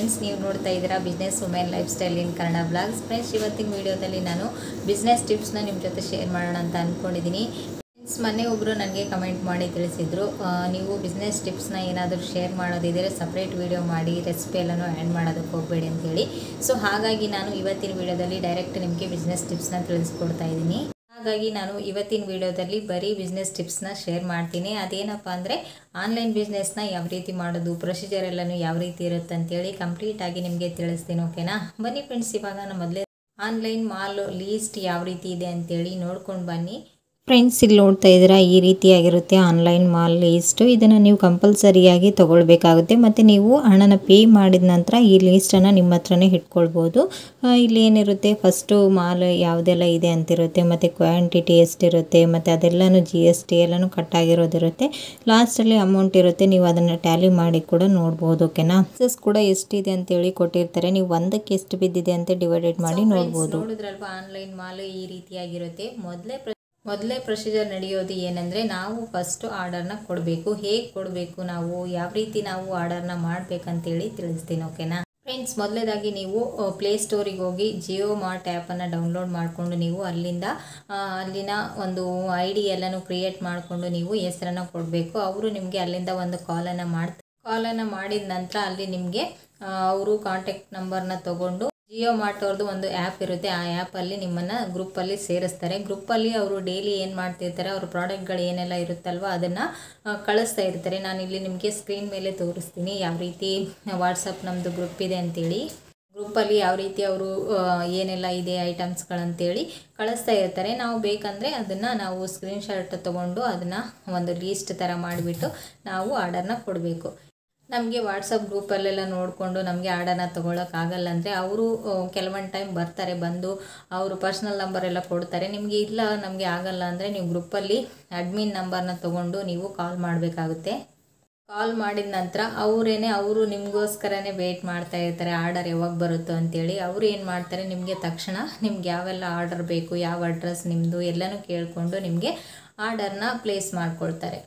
friends ನೀವು ನೋಡ್ತಾ ಇದ್ದೀರಾ business women life style in Kannada blogs friends ಇವತ್ತಿನ ವಿಡಿಯೋದಲ್ಲಿ ನಾನು ಬಿಸ್ನೆಸ್ ಟಿಪ್ಸ್ನ ನಿಮ್ಮ ಜೊತೆ ಶೇರ್ ಮಾಡೋಣ ಅಂತ ಅಂದ್ಕೊಂಡಿದ್ದೀನಿ ಫ್ರೆಂಡ್ಸ್ ಮೊನ್ನೆ ಒಬ್ಬರು ನನಗೆ ಕಮೆಂಟ್ ಮಾಡಿ ತಿಳಿಸಿದ್ರು ಆ, ನೀವು ಬಿಸ್ನೆಸ್ ಟಿಪ್ಸ್ನ ಏನಾದರೂ ಶೇರ್ ಮಾಡೋದಿದ್ದರೆ ಸಪ್ರೇಟ್ ವಿಡಿಯೋ ಮಾಡಿ ರೆಸಿಪಿ ಎಲ್ಲನೂ ಆ್ಯಡ್ ಮಾಡೋದಕ್ಕೆ ಹೋಗಬೇಡಿ ಅಂತೇಳಿ ಸೊ ಹಾಗಾಗಿ ನಾನು ಇವತ್ತಿನ ವಿಡಿಯೋದಲ್ಲಿ ಡೈರೆಕ್ಟ್ ನಿಮಗೆ ಬಿಸ್ನೆಸ್ ಟಿಪ್ಸ್ನ ತಿಳಿಸ್ಕೊಡ್ತಾ ಇದ್ದೀನಿ ಹಾಗಾಗಿ ನಾನು ಇವತ್ತಿನ ವಿಡಿಯೋದಲ್ಲಿ ಬರೀ ಬಿಸ್ನೆಸ್ ಟಿಪ್ಸ್ನ ಶೇರ್ ಮಾಡ್ತೀನಿ ಅದೇನಪ್ಪ ಅಂದರೆ ಆನ್ಲೈನ್ ಬಿಸ್ನೆಸ್ನ ಯಾವ ರೀತಿ ಮಾಡೋದು ಪ್ರೊಸೀಜರ್ ಎಲ್ಲನೂ ಯಾವ ರೀತಿ ಇರುತ್ತೆ ಅಂತೇಳಿ ಕಂಪ್ಲೀಟಾಗಿ ನಿಮಗೆ ತಿಳಿಸ್ತೀನಿ ಓಕೆನಾ ಬನ್ನಿ ಫ್ರೆಂಡ್ಸ್ ಇವಾಗ ನಾನು ಮೊದಲೇ ಆನ್ಲೈನ್ ಮಾಲ್ ಲೀಸ್ಟ್ ಯಾವ ರೀತಿ ಇದೆ ಅಂತೇಳಿ ನೋಡ್ಕೊಂಡು ಬನ್ನಿ ಫ್ರೆಂಡ್ಸ್ ಇಲ್ಲಿ ನೋಡ್ತಾ ಇದ್ದೀರಾ ಈ ರೀತಿಯಾಗಿರುತ್ತೆ ಆನ್ಲೈನ್ ಮಾಲ್ ಲೀಸ್ಟು ಇದನ್ನು ನೀವು ಕಂಪಲ್ಸರಿಯಾಗಿ ತೊಗೊಳ್ಬೇಕಾಗುತ್ತೆ ಮತ್ತು ನೀವು ಹಣನ ಪೇ ಮಾಡಿದ ನಂತರ ಈ ಲೀಸ್ಟನ್ನು ನಿಮ್ಮ ಹತ್ರನೇ ಇಟ್ಕೊಳ್ಬೋದು ಆ, ಇಲ್ಲಿ ಏನಿರುತ್ತೆ ಫಸ್ಟು ಮಾಲ್ ಯಾವುದೆಲ್ಲ ಇದೆ ಅಂತಿರುತ್ತೆ ಮತ್ತು ಕ್ವಾಂಟಿಟಿ ಎಷ್ಟಿರುತ್ತೆ ಮತ್ತು ಅದೆಲ್ಲನೂ ಜಿ ಎಸ್ ಟಿ ಎಲ್ಲನೂ ಕಟ್ಟಾಗಿರೋದಿರುತ್ತೆ ಲಾಸ್ಟಲ್ಲಿ ಅಮೌಂಟ್ ಇರುತ್ತೆ ನೀವು ಅದನ್ನು ಟ್ಯಾಲಿ ಮಾಡಿ ಕೂಡ ನೋಡ್ಬೋದು ಓಕೆನಾ ಸಸ್ ಕೂಡ ಎಷ್ಟಿದೆ ಅಂತೇಳಿ ಕೊಟ್ಟಿರ್ತಾರೆ ನೀವು ಒಂದಕ್ಕೆ ಎಷ್ಟು ಬಿದ್ದಿದೆ ಅಂತ ಡಿವೈಡೆಡ್ ಮಾಡಿ ನೋಡ್ಬೋದು ನೋಡಿದ್ರಲ್ವಾ ಆನ್ಲೈನ್ ಮಾಲ್ ಈ ರೀತಿಯಾಗಿರುತ್ತೆ ಮೊದಲೇ ಮೊದಲೇ ಪ್ರೊಸೀಜರ್ ನಡೆಯೋದು ಏನಂದರೆ ನಾವು ಫಸ್ಟು ಆರ್ಡರ್ನ ಕೊಡಬೇಕು ಹೇಗೆ ಕೊಡಬೇಕು ನಾವು ಯಾವ ರೀತಿ ನಾವು ಆರ್ಡರ್ನ ಮಾಡಬೇಕಂತೇಳಿ ತಿಳಿಸ್ತೀನಿ ಓಕೆನಾ ಫ್ರೆಂಡ್ಸ್ ಮೊದಲೇದಾಗಿ ನೀವು ಪ್ಲೇಸ್ಟೋರಿಗೆ ಹೋಗಿ ಜಿಯೋ ಮಾರ್ಟ್ ಆ್ಯಪನ್ನು ಡೌನ್ಲೋಡ್ ಮಾಡಿಕೊಂಡು ನೀವು ಅಲ್ಲಿಂದ ಆ, ಅಲ್ಲಿನ ಒಂದು ಐ ಡಿ ಎಲ್ಲನೂ ಕ್ರಿಯೇಟ್ ಮಾಡಿಕೊಂಡು ನೀವು ಹೆಸರನ್ನು ಕೊಡಬೇಕು ಅವರು ನಿಮಗೆ ಅಲ್ಲಿಂದ ಒಂದು ಕಾಲನ್ನು ಮಾಡ್ತಾರೆ ಕಾಲನ್ನು ಮಾಡಿದ ನಂತರ ಅಲ್ಲಿ ನಿಮಗೆ ಅವರು ಕಾಂಟ್ಯಾಕ್ಟ್ ನಂಬರ್ನ ತಗೊಂಡು ಜಿಯೋ ಮಾರ್ಟ್ ಅವ್ರದ್ದು ಒಂದು ಆ್ಯಪ್ ಇರುತ್ತೆ ಆ ಆ್ಯಪಲ್ಲಿ ನಿಮ್ಮನ್ನು ಗ್ರೂಪಲ್ಲಿ ಸೇರಿಸ್ತಾರೆ ಗ್ರೂಪಲ್ಲಿ ಅವರು ಡೈಲಿ ಏನು ಮಾಡ್ತಿರ್ತಾರೆ ಅವ್ರ ಪ್ರಾಡಕ್ಟ್ಗಳು ಏನೆಲ್ಲ ಇರುತ್ತಲ್ವ ಅದನ್ನು ಕಳಿಸ್ತಾ ಇರ್ತಾರೆ ನಾನು ಇಲ್ಲಿ ನಿಮಗೆ ಸ್ಕ್ರೀನ್ ಮೇಲೆ ತೋರಿಸ್ತೀನಿ ಯಾವ ರೀತಿ ವಾಟ್ಸಪ್ ನಮ್ಮದು ಗ್ರೂಪ್ ಇದೆ ಅಂತೇಳಿ ಗ್ರೂಪಲ್ಲಿ ಯಾವ ರೀತಿ ಅವರು ಏನೆಲ್ಲ ಇದೆ ಐಟಮ್ಸ್ಗಳಂತೇಳಿ ಕಳಿಸ್ತಾ ಇರ್ತಾರೆ ನಾವು ಬೇಕಂದರೆ ಅದನ್ನು ನಾವು ಸ್ಕ್ರೀನ್ಶಾಟ್ ತೊಗೊಂಡು ಅದನ್ನು ಒಂದು ಲೀಸ್ಟ್ ಥರ ಮಾಡಿಬಿಟ್ಟು ನಾವು ಆರ್ಡರ್ನ ಕೊಡಬೇಕು ನಮಗೆ ವಾಟ್ಸಪ್ ಗ್ರೂಪಲ್ಲೆಲ್ಲ ನೋಡಿಕೊಂಡು ನಮಗೆ ಆರ್ಡರ್ನ ತೊಗೊಳಕ್ಕಾಗಲ್ಲ ಅಂದರೆ ಅವರು ಕೆಲವೊಂದು ಟೈಮ್ ಬರ್ತಾರೆ ಬಂದು ಅವರು ಪರ್ಸ್ನಲ್ ನಂಬರ್ ಎಲ್ಲ ಕೊಡ್ತಾರೆ ನಿಮಗೆ ಇಲ್ಲ ನಮಗೆ ಆಗಲ್ಲ ಅಂದರೆ ನೀವು ಗ್ರೂಪಲ್ಲಿ ಅಡ್ಮಿನ್ ನಂಬರ್ನ ತೊಗೊಂಡು ನೀವು ಕಾಲ್ ಮಾಡಬೇಕಾಗುತ್ತೆ ಕಾಲ್ ಮಾಡಿದ ನಂತರ ಅವರೇನೆ ಅವರು ನಿಮಗೋಸ್ಕರನೇ ವೆಯ್ಟ್ ಮಾಡ್ತಾ ಇರ್ತಾರೆ ಆರ್ಡರ್ ಯಾವಾಗ ಬರುತ್ತೋ ಅಂತೇಳಿ ಅವರು ಏನು ಮಾಡ್ತಾರೆ ನಿಮಗೆ ತಕ್ಷಣ ನಿಮ್ಗೆ ಯಾವೆಲ್ಲ ಆರ್ಡರ್ ಬೇಕು ಯಾವ ಅಡ್ರೆಸ್ ನಿಮ್ಮದು ಎಲ್ಲನೂ ಕೇಳಿಕೊಂಡು ನಿಮಗೆ ಆರ್ಡರ್ನ ಪ್ಲೇಸ್ ಮಾಡ್ಕೊಳ್ತಾರೆ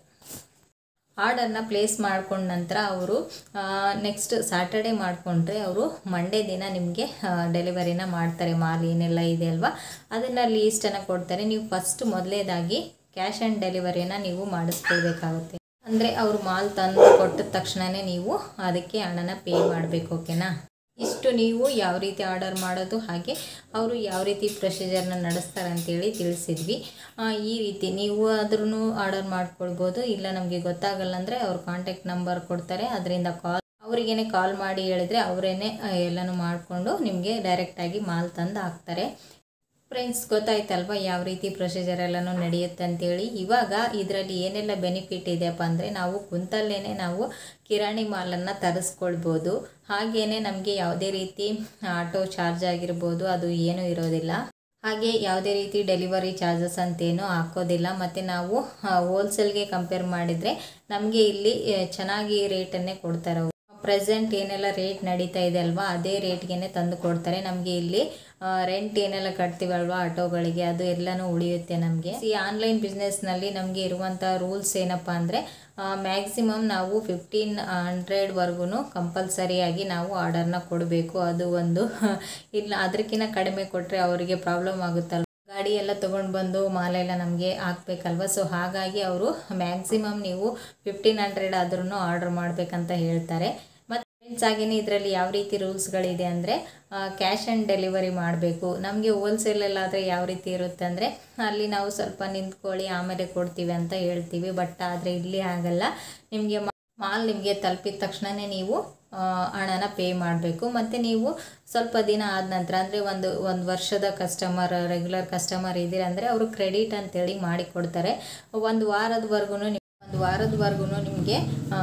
ಆರ್ಡರ್ನ ಪ್ಲೇಸ್ ಮಾಡ್ಕೊಂಡ ನಂತರ ಅವರು ನೆಕ್ಸ್ಟ್ ಸ್ಯಾಟರ್ಡೇ ಮಾಡಿಕೊಂಡ್ರೆ ಅವರು ಮಂಡೇ ದಿನ ನಿಮಗೆ ಡೆಲಿವರಿನ ಮಾಡ್ತಾರೆ ಮಾಲ್ ಏನೆಲ್ಲ ಇದೆ ಅಲ್ವಾ ಅದನ್ನು ಲೀಸ್ಟನ್ನು ಕೊಡ್ತಾರೆ ನೀವು ಫಸ್ಟ್ ಮೊದಲೇದಾಗಿ ಕ್ಯಾಶ್ ಆ್ಯಂಡ್ ಡೆಲಿವರಿನ ನೀವು ಮಾಡಿಸ್ಕೊಳ್ಬೇಕಾಗುತ್ತೆ ಅಂದರೆ ಅವರು ಮಾಲ್ ತಂದು ಕೊಟ್ಟ ತಕ್ಷಣವೇ ನೀವು ಅದಕ್ಕೆ ಹಣನ ಪೇ ಮಾಡಬೇಕು ಓಕೆನಾ ಇಷ್ಟು ನೀವು ಯಾವ ರೀತಿ ಆರ್ಡರ್ ಮಾಡೋದು ಹಾಗೆ ಅವರು ಯಾವ ರೀತಿ ಪ್ರೊಸೀಜರ್ನ ನಡೆಸ್ತಾರೆ ಅಂತೇಳಿ ತಿಳಿಸಿದ್ವಿ ಆ, ಈ ರೀತಿ ನೀವು ಆದ್ರೂ ಆರ್ಡರ್ ಮಾಡ್ಕೊಳ್ಬೋದು ಇಲ್ಲ ನಮಗೆ ಗೊತ್ತಾಗಲ್ಲ ಅಂದರೆ ಅವ್ರ ಕಾಂಟ್ಯಾಕ್ಟ್ ನಂಬರ್ ಕೊಡ್ತಾರೆ ಅದರಿಂದ ಕಾಲ್ ಅವರಿಗೇನೆ ಕಾಲ್ ಮಾಡಿ ಹೇಳಿದ್ರೆ ಅವರೇನೆ ಎಲ್ಲನೂ ಮಾಡಿಕೊಂಡು ನಿಮಗೆ ಡೈರೆಕ್ಟಾಗಿ ಮಾಲ್ ತಂದು ಹಾಕ್ತಾರೆ ಫ್ರೆಂಡ್ಸ್ ಗೊತ್ತಾಯ್ತಲ್ವಾ ಯಾವ ರೀತಿ ಪ್ರೊಸೀಜರ್ ಎಲ್ಲನೂ ನಡೆಯುತ್ತೆ ಅಂತೇಳಿ ಇವಾಗ ಇದರಲ್ಲಿ ಏನೆಲ್ಲ ಬೆನಿಫಿಟ್ ಇದೆಯಪ್ಪ ಅಂದರೆ ನಾವು ಕುಂತಲ್ಲೇ ನಾವು ಕಿರಾಣಿ ಮಾಲನ್ನು ತರಿಸ್ಕೊಳ್ಬೋದು ಹಾಗೇನೆ ನಮಗೆ ಯಾವುದೇ ರೀತಿ ಆಟೋ ಚಾರ್ಜ್ ಆಗಿರ್ಬೋದು ಅದು ಏನೂ ಇರೋದಿಲ್ಲ ಹಾಗೆ ಯಾವುದೇ ರೀತಿ ಡೆಲಿವರಿ ಚಾರ್ಜಸ್ ಅಂತೇನು ಹಾಕೋದಿಲ್ಲ ಮತ್ತು ನಾವು ಹೋಲ್ಸೇಲ್ಗೆ ಕಂಪೇರ್ ಮಾಡಿದರೆ ನಮಗೆ ಇಲ್ಲಿ ಆ, ಚೆನ್ನಾಗಿ ರೇಟನ್ನೇ ಕೊಡ್ತಾರೆ ಅವ್ರು ಪ್ರೆಸೆಂಟ್ ಏನೆಲ್ಲ ರೇಟ್ ನಡೀತಾ ಇದೆ ಅಲ್ವಾ ಅದೇ ರೇಟ್ಗೆ ತಂದು ಕೊಡ್ತಾರೆ ನಮಗೆ ಇಲ್ಲಿ ರೆಂಟ್ ಏನೆಲ್ಲ ಕಟ್ತೀವಲ್ವಾ ಆಟೋಗಳಿಗೆ ಅದು ಎಲ್ಲನೂ ಉಳಿಯುತ್ತೆ ನಮಗೆ ಈ ಆನ್ಲೈನ್ ಬಿಸ್ನೆಸ್ನಲ್ಲಿ ನಮಗೆ ಇರುವಂಥ ರೂಲ್ಸ್ ಏನಪ್ಪ ಅಂದರೆ ಮ್ಯಾಕ್ಸಿಮಮ್ ನಾವು ಫಿಫ್ಟೀನ್ ಹಂಡ್ರೆಡ್ವರೆಗೂ ಕಂಪಲ್ಸರಿಯಾಗಿ ನಾವು ಆರ್ಡರ್ನ ಕೊಡಬೇಕು ಅದು ಒಂದು ಇಲ್ಲ ಅದಕ್ಕಿಂತ ಕಡಿಮೆ ಕೊಟ್ಟರೆ ಅವರಿಗೆ ಪ್ರಾಬ್ಲಮ್ ಆಗುತ್ತಲ್ವ ಗಾಡಿ ಎಲ್ಲ ತೊಗೊಂಡು ಬಂದು ಮಾಲೆಲ್ಲ ನಮಗೆ ಹಾಕ್ಬೇಕಲ್ವ ಸೊ ಹಾಗಾಗಿ ಅವರು ಮ್ಯಾಕ್ಸಿಮಮ್ ನೀವು ಫಿಫ್ಟೀನ್ ಹಂಡ್ರೆಡ್ ಆದ್ರೂ ಆರ್ಡರ್ ಮಾಡಬೇಕಂತ ಹೇಳ್ತಾರೆ ಮತ್ತು ಫ್ರೆಂಡ್ಸ್ ಹಾಗೇನೆ ಇದರಲ್ಲಿ ಯಾವ ರೀತಿ ರೂಲ್ಸ್ಗಳಿದೆ ಅಂದರೆ ಕ್ಯಾಶ್ ಆ್ಯಂಡ್ ಡೆಲಿವರಿ ಮಾಡಬೇಕು ನಮಗೆ ಹೋಲ್ಸೇಲಲ್ಲಾದರೆ ಯಾವ ರೀತಿ ಇರುತ್ತೆ ಅಂದರೆ ಅಲ್ಲಿ ನಾವು ಸ್ವಲ್ಪ ನಿಂತ್ಕೊಳ್ಳಿ ಆಮೇಲೆ ಕೊಡ್ತೀವಿ ಅಂತ ಹೇಳ್ತೀವಿ ಬಟ್ ಆದರೆ ಇಲ್ಲಿ ಆಗಲ್ಲ ನಿಮಗೆ ಮಾಲ್ ನಿಮಗೆ ತಲುಪಿದ ತಕ್ಷಣವೇ ನೀವು ಆ, ಹಣನ ಪೇ ಮಾಡಬೇಕು ಮತ್ತು ನೀವು ಸ್ವಲ್ಪ ದಿನ ಆದ ನಂತರ ಅಂದರೆ ಒಂದು ಒಂದು ವರ್ಷದ ಕಸ್ಟಮರ್ ರೆಗ್ಯುಲರ್ ಕಸ್ಟಮರ್ ಇದ್ದೀರ ಅಂದರೆ ಅವರು ಕ್ರೆಡಿಟ್ ಅಂತೇಳಿ ಮಾಡಿ ಕೊಡ್ತಾರೆ ಒಂದು ವಾರದವರೆಗೂ ಒಂದು ವಾರದವರೆಗೂ ನಿಮಗೆ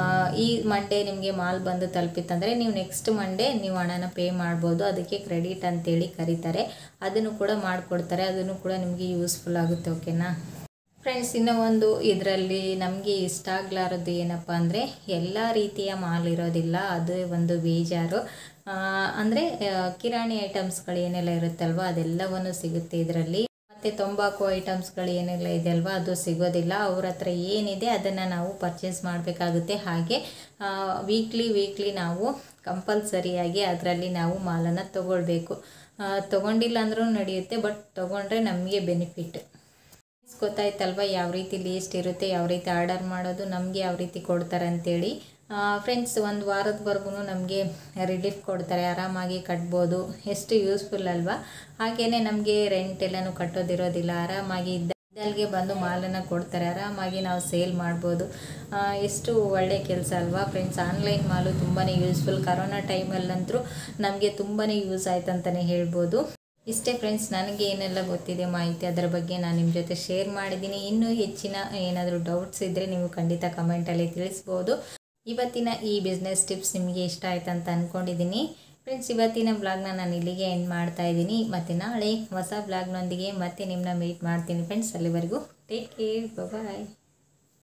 ಈ ಮಂಡೇ ನಿಮಗೆ ಮಾಲ್ ಬಂದು ತಲುಪಿತ್ತಂದರೆ ನೀವು ನೆಕ್ಸ್ಟ್ ಮಂಡೇ ನೀವು ಹಣನ ಪೇ ಮಾಡ್ಬೋದು ಅದಕ್ಕೆ ಕ್ರೆಡಿಟ್ ಅಂತೇಳಿ ಕರೀತಾರೆ ಅದನ್ನು ಕೂಡ ಮಾಡಿಕೊಡ್ತಾರೆ ಅದನ್ನು ಕೂಡ ನಿಮಗೆ ಯೂಸ್ಫುಲ್ ಆಗುತ್ತೆ ಓಕೆನಾ ಫ್ರೆಂಡ್ಸ್ ಇನ್ನೂ ಒಂದು ಇದರಲ್ಲಿ ನಮಗೆ ಇಷ್ಟ ಆಗ್ಲಾರದು ಏನಪ್ಪ ಅಂದರೆ ಎಲ್ಲ ರೀತಿಯ ಮಾಲ್ ಇರೋದಿಲ್ಲ ಅದು ಒಂದು ಬೇಜಾರು ಅಂದರೆ ಕಿರಾಣಿ ಐಟಮ್ಸ್ಗಳು ಏನೆಲ್ಲ ಇರುತ್ತಲ್ವ ಅದೆಲ್ಲವನ್ನು ಸಿಗುತ್ತೆ ಇದರಲ್ಲಿ ಮತ್ತು ತಂಬಾಕು ಐಟಮ್ಸ್ಗಳು ಏನೆಲ್ಲ ಇದೆ ಅಲ್ವಾ ಅದು ಸಿಗೋದಿಲ್ಲ ಅವ್ರ ಹತ್ರ ಏನಿದೆ ಅದನ್ನು ನಾವು ಪರ್ಚೇಸ್ ಮಾಡಬೇಕಾಗುತ್ತೆ ಹಾಗೆ ವೀಕ್ಲಿ ವೀಕ್ಲಿ ನಾವು ಕಂಪಲ್ಸರಿಯಾಗಿ ಅದರಲ್ಲಿ ನಾವು ಮಾಲನ್ನು ತೊಗೊಳ್ಬೇಕು ಆ, ತೊಗೊಂಡಿಲ್ಲ ಅಂದರೂ ನಡೆಯುತ್ತೆ ಬಟ್ ತೊಗೊಂಡ್ರೆ ನಮಗೆ ಬೆನಿಫಿಟ್ ಗೊತ್ತಾಯ್ತಲ್ವ ಯಾವ ರೀತಿ ಲೀಸ್ಟ್ ಇರುತ್ತೆ ಯಾವ ರೀತಿ ಆರ್ಡರ್ ಮಾಡೋದು ನಮಗೆ ಯಾವ ರೀತಿ ಕೊಡ್ತಾರೆ ಅಂತೇಳಿ ಫ್ರೆಂಡ್ಸ್ ಒಂದು ವಾರದವರೆಗೂ ನಮಗೆ ರಿಲೀಫ್ ಕೊಡ್ತಾರೆ ಆರಾಮಾಗಿ ಕಟ್ಬೋದು ಎಷ್ಟು ಯೂಸ್ಫುಲ್ ಅಲ್ವಾ ಹಾಗೆಯೇ ನಮಗೆ ರೆಂಟ್ ಎಲ್ಲನೂ ಕಟ್ಟೋದಿರೋದಿಲ್ಲ ಆರಾಮಾಗಿ ಇದ್ದ ಇದ್ದಲ್ಲಿಗೆ ಬಂದು ಮಾಲನ್ನು ಕೊಡ್ತಾರೆ ಆರಾಮಾಗಿ ನಾವು ಸೇಲ್ ಮಾಡ್ಬೋದು ಆ, ಎಷ್ಟು ಒಳ್ಳೆ ಕೆಲಸ ಅಲ್ವಾ ಫ್ರೆಂಡ್ಸ್ ಆನ್ಲೈನ್ ಮಾಲು ತುಂಬಾ ಯೂಸ್ಫುಲ್ ಕರೋನಾ ಟೈಮಲ್ಲಂತೂ ನಮಗೆ ತುಂಬಾ ಯೂಸ್ ಆಯ್ತು ಅಂತಲೇ ಹೇಳ್ಬೋದು ಇಷ್ಟೇ ಫ್ರೆಂಡ್ಸ್ ನನಗೆ ಏನೆಲ್ಲ ಗೊತ್ತಿದೆ ಮಾಹಿತಿ ಅದರ ಬಗ್ಗೆ ನಾನು ನಿಮ್ಮ ಜೊತೆ ಶೇರ್ ಮಾಡಿದ್ದೀನಿ ಇನ್ನೂ ಹೆಚ್ಚಿನ ಏನಾದರೂ ಡೌಟ್ಸ್ ಇದ್ದರೆ ನೀವು ಖಂಡಿತ ಕಮೆಂಟಲ್ಲಿ ತಿಳಿಸ್ಬೋದು ಇವತ್ತಿನ ಈ ಬಿಸ್ನೆಸ್ ಟಿಪ್ಸ್ ನಿಮಗೆ ಇಷ್ಟ ಆಯ್ತು ಅಂತ ಅಂದ್ಕೊಂಡಿದ್ದೀನಿ ಫ್ರೆಂಡ್ಸ್ ಇವತ್ತಿನ ಬ್ಲಾಗ್ನ ನಾನು ಇಲ್ಲಿಗೆ ಎಂಡ್ ಮಾಡ್ತಾ ಇದ್ದೀನಿ ಮತ್ತು ನಾಳೆ ಹೊಸ ಬ್ಲಾಗ್ನೊಂದಿಗೆ ಮತ್ತೆ ನಿಮ್ಮನ್ನ ಮೀಟ್ ಮಾಡ್ತೀನಿ ಫ್ರೆಂಡ್ಸ್ ಅಲ್ಲಿವರೆಗೂ ಟೇಕ್ ಕೇರ್ ಬಾಯ್